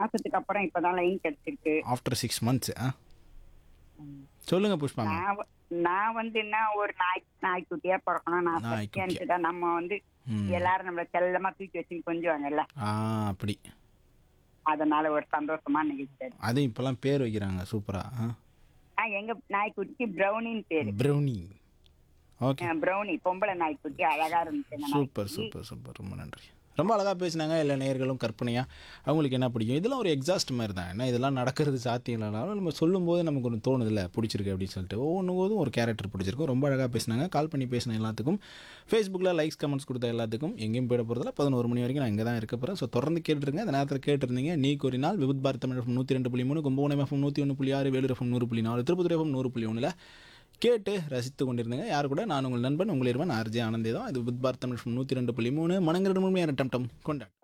மாசத்துக்கு அப்புறம் இப்பதான் லைன் கிடைச்சிருக்கு ஆஃப்டர் சிக்ஸ் மந்த்ஸ் ஆ சொல்லுங்க புஷ்பா மேம் நான் வ- நான் வந்து என்ன ஒரு நாய் நாய்க்குட்டியா பிறக்கணும் நான் நாய்க்குட்டியா. சத்தியான்ட்டு தான் நம்ம வந்து ம். எல்லாரும் நம்மள செல்லமா தூக்கி வச்சு கொஞ்சுவாங்கல்ல ஆ அப்படி அதனால ஒரு சந்தோஷமா நிகழ்ச்சி அது. அது இப்போல்லாம் பேர் வைக்கிறாங்க சூப்பரா ஆ ஆ, எங்க நாய்க்குட்டிக்கு ப்ரௌனின்னு பேரு ப்ரௌனி ஓகே ப்ரௌனி பொம்பளை நாய்க்குட்டி அழகா இருந்துச்சு அந்த சூப்பர் சூப்பர் சூப்பர் ரொம்ப நன்றி ரொம்ப அழகாக பேசினாங்க இல்லை நேயர்களும் கற்பனையாக அவங்களுக்கு என்ன பிடிக்கும் இதெல்லாம் ஒரு எக்ஸாஸ்ட் மாதிரி தான் ஏன்னா இதெல்லாம் நடக்கிறது சாத்தியம் இல்லைனாலும் நம்ம சொல்லும்போது நமக்கு ஒன்று தோணுதில்ல பிடிச்சிருக்கு அப்படின்னு சொல்லிட்டு ஒவ்வொன்று போதும் ஒரு கேரக்டர் பிடிச்சிருக்கும் ரொம்ப அழகாக பேசினாங்க கால் பண்ணி பேசின எல்லாத்துக்கும் ஃபேஸ்புக்கில் லைக்ஸ் கமெண்ட்ஸ் கொடுத்த எல்லாத்துக்கும் எங்கேயும் போயிட போகிறதில்ல பதினோரு மணி வரைக்கும் நான் இங்கே தான் இருக்க போகிறேன் ஸோ தொடர்ந்து கேட்டுருங்க அந்த நேரத்தில் கேட்டிருந்தீங்க நீ கூறினால் விபத் பாரத் தமிழ் எஃப்எம் நூற்றி ரெண்டு புள்ளி மூணு கும்பகோணம் எஃப்எம் நூற்றி ஒன்று புள்ளி ஆறு வேலூர் எஃப்எம் நூறு புள்ளி நாலு திருப்பதி எஃப்எம் நூறு புள்ளி ஒன்றில் கேட்டு ரசித்து கொண்டிருந்தேங்க யார் கூட நான் உங்கள் நண்பன் உங்கள் இருவன் ஆர்ஜே ஆனந்தே தான் இது வித் பாரத் தமிழ் நூற்றி ரெண்டு புள்ளி மூணு மனங்கிற முழுமையான டம் டம் கொண்டாடு